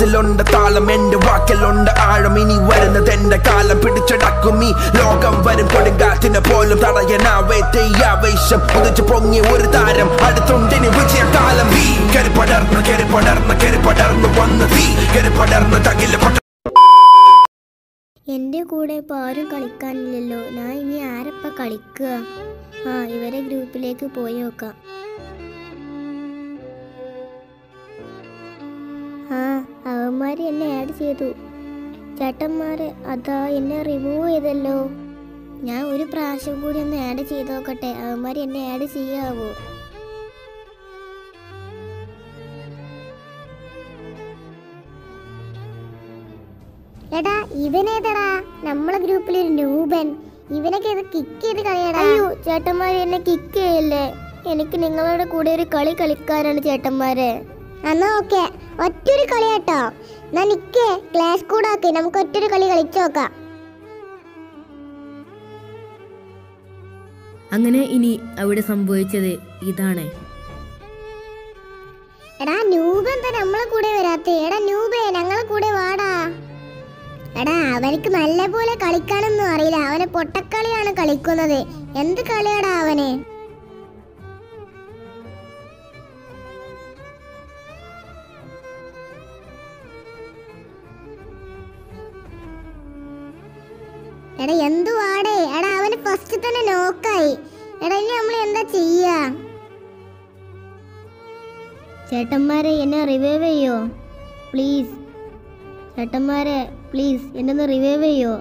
താളത്തിലുണ്ട് താളം എന്റെ വാക്കിലുണ്ട് ആഴം ഇനി വരുന്നത് എന്റെ കാലം പിടിച്ചടക്കും ഈ ലോകം വരും കൊടുങ്കാറ്റിനെ പോലും തടയനാവേ തെയ്യാവേശം ഉദിച്ചു പൊങ്ങിയ ഒരു താരം അടുത്തുണ്ടിനി വിജയകാലം തീ കരി പടർന്ന് കരി പടർന്ന് കരി പടർന്ന് വന്ന് തീ കരി പടർന്ന് തകില് പൊട്ട എൻ്റെ കൂടെ ഇപ്പോൾ ആരും കളിക്കാനില്ലല്ലോ ഞാൻ ഇനി ആരപ്പ കളിക്കുക ആ ഇവരെ ഗ്രൂപ്പിലേക്ക് പോയി നോക്കാം ആ അവന്മാർ എന്നെ ആഡ് ചെയ്തു ചേട്ടന്മാരെ അതാ എന്നെ റിമൂവ് ചെയ്തല്ലോ ഞാൻ ഒരു പ്രാവശ്യം കൂടി ഒന്ന് ആഡ് ചെയ്ത് നോക്കട്ടെ അവന്മാർ എന്നെ ആഡ് ചെയ്യാവോ എടാ ഇവനേതടാ നമ്മളെ ഗ്രൂപ്പിൽ ഒരു നൂബൻ ഇവനൊക്കെ ഇത് കിക്ക് ചെയ്ത് കളിയടാ അയ്യോ ചേട്ടന്മാര് എന്നെ കിക്ക് ചെയ്യല്ലേ എനിക്ക് നിങ്ങളുടെ കൂടെ ഒരു കളി കളിക്കാനാണ് ചേട്ടന്മാരെ എന്നാ ഓക്കെ ഒറ്റൊരു കളി കേട്ടോ എന്നാ നിക്കേ ക്ലാസ് കൂടാക്കി നമുക്ക് ഒറ്റൊരു കളി കളിച്ചു നോക്കാം അങ്ങനെ ഇനി അവിടെ സംഭവിച്ചത് ഇതാണ് എടാ നൂബ് എന്താ നമ്മളെ കൂടെ വരാത്തെ എടാ നൂബേ ഞങ്ങളെ കൂടെ വാടാ എടാ അവനക്ക് നല്ല പോലെ കളിക്കാനൊന്നും അറിയില്ല അവന് പൊട്ടക്കളിയാണ് കളിക്കുന്നത് എന്ത് കളിയാടാ അവന് എടാ എന്തു വാടേ എടാ അവന് ഫസ്റ്റ് തന്നെ നോക്കായി എടാ ഇനി നമ്മൾ എന്താ ചെയ്യാ ചേട്ടന്മാരെ എന്നെ റിവൈവ് ചെയ്യോ പ്ലീസ് ചേട്ടന്മാരെ പ്ലീസ് എന്നെ ഒന്ന് റിവൈവ് ചെയ്യോ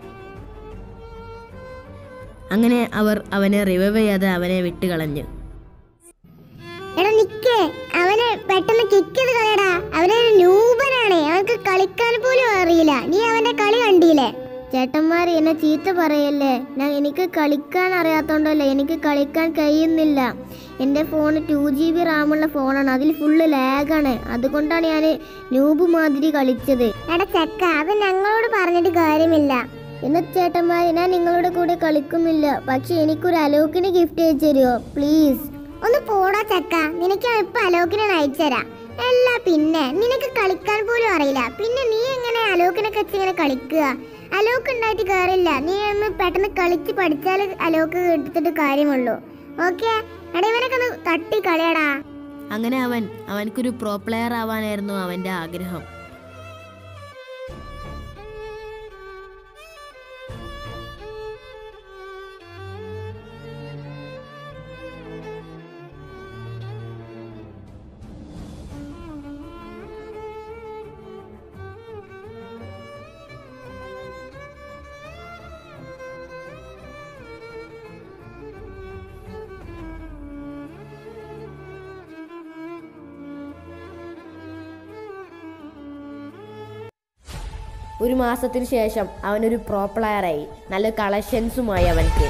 അങ്ങനെ അവർ അവനെ റിവൈവ് ചെയ്യാതെ അവനെ വിട്ടുകളഞ്ഞു എടാ നിക്കേ അവനെ പെട്ടെന്ന് കിക്ക് ചെയ്ത് കളയടാ അവനൊരു നൂപനാണ് അവർക്ക് കളിക്കാൻ പോലും അറിയില്ല നീ അവന്റെ കളി കണ്ടില്ലേ ചേട്ടന്മാർ എന്നെ ചീത്ത പറയല്ലേ ഞാൻ എനിക്ക് കളിക്കാൻ അറിയാത്തോണ്ടല്ല എനിക്ക് കളിക്കാൻ കഴിയുന്നില്ല എൻ്റെ ഫോൺ ടു ജി ബി റാമുള്ള ഫോണാണ് അതിൽ ഫുള്ള് ലാഗാണ് അതുകൊണ്ടാണ് ഞാൻ നൂബ് മാതിരി കളിച്ചത് എടാ ചെക്ക അത് ഞങ്ങളോട് പറഞ്ഞിട്ട് കാര്യമില്ല എന്ന ചേട്ടന്മാർ ഞാൻ നിങ്ങളുടെ കൂടെ കളിക്കുന്നില്ല പക്ഷെ എനിക്കൊരു അലോക്കിന് ഗിഫ്റ്റ് അയച്ചു തരുമോ പ്ലീസ് ഒന്ന് പോടാ ചക്ക നിനക്ക് ഞാൻ ഇപ്പൊ അലോക്കിനെ അയച്ചുതരാം അല്ല പിന്നെ നിനക്ക് കളിക്കാൻ പോലും അറിയില്ല പിന്നെ നീ എങ്ങനെ അലോക്കിനൊക്കെ വെച്ച് ഇങ്ങനെ കളിക്കുക അലോക്ക് ഉണ്ടായിട്ട് കാര്യമില്ല നീ ഒന്ന് പെട്ടെന്ന് കളിച്ച് പഠിച്ചാൽ അലോക്ക് എടുത്തിട്ട് കാര്യമുള്ളൂ ഓക്കെ എടാ ഇവനൊക്കെ ഒന്ന് തട്ടി കളിയടാ അങ്ങനെ അവൻ അവൻക്കൊരു പ്രോ പ്ലെയർ ആവാനായിരുന്നു അവൻ്റെ ആഗ്രഹം ഒരു മാസത്തിന് ശേഷം അവനൊരു പ്രോ പ്ലെയറായി നല്ല കളക്ഷൻസുമായി അവൻക്ക്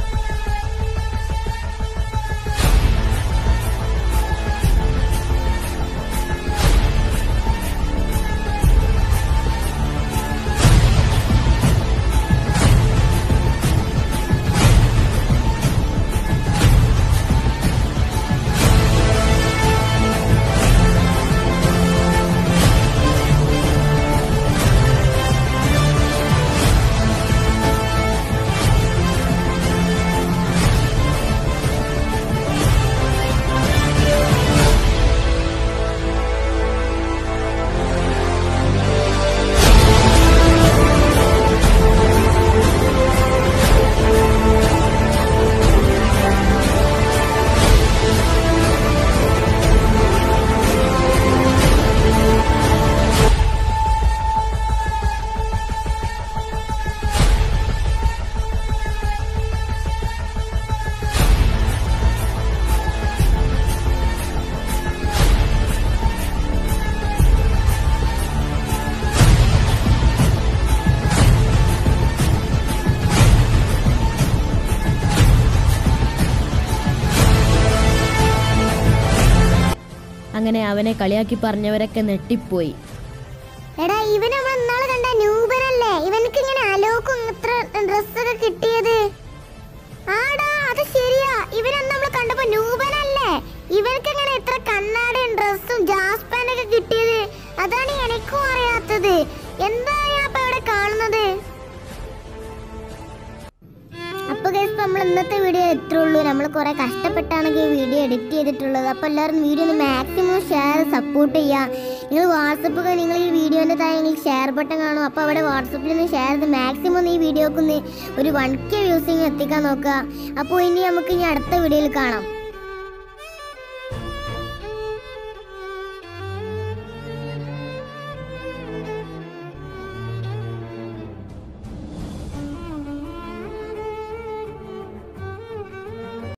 അങ്ങനെ അവനെ കളിയാക്കി പറഞ്ഞവരൊക്കെ നെട്ടിപ്പോയി എടാ ഇവൻ നമ്മൾ ഇന്നാള് കണ്ട ന്യൂബനല്ലേ ഇവനക്ക് ഇങ്ങനെ അലോക്കും ഇത്ര ഡ്രസ്സൊക്കെ കിട്ടിയത് ആടാ അത് ശരിയാ ഇവനന്ന് നമ്മൾ കണ്ടപ്പോ ന്യൂബനല്ലേ ഇവനക്ക് ഇങ്ങനെ ഇത്ര കണ്ണാടയും ഡ്രസ്സും ജാസ്പാനൊക്കെ കിട്ടിയത് അതാണ് എനിക്കും അറിയാത്തത് എന്താ ഞാൻ ഇപ്പൊ ഇവിടെ കാണുന്നത് അപ്പൊ ഗൈസ് നമ്മൾ ഇന്നത്തെ വീഡിയോ എത്ര ഉള്ളൂ നമ്മൾ കുറെ കഷ്ടപ്പെട്ടാണ് ഈ വീഡിയോ എഡിറ്റ് ചെയ്തിട്ടുള്ളത് അപ്പൊ എല്ലാവരും വീഡിയോ ഒന്ന് മാക്സിമം ഷെയർ സപ്പോർട്ട് ചെയ്യുക നിങ്ങൾ വാട്സപ്പ് നിങ്ങൾ ഈ വീഡിയോന്റെ താഴെ നിങ്ങൾ ഷെയർ ബട്ടൺ കാണും അപ്പൊ അവിടെ വാട്സപ്പിൽ നിന്ന് ഷെയർ ചെയ്ത് മാക്സിമം ഒന്ന് ഈ വീഡിയോക്ക് ഒന്ന് ഒരു വൺ കെ വ്യൂസിങ് എത്തിക്കാൻ നോക്കുക അപ്പോൾ ഇനി നമുക്ക് ഇനി അടുത്ത വീഡിയോയിൽ കാണാം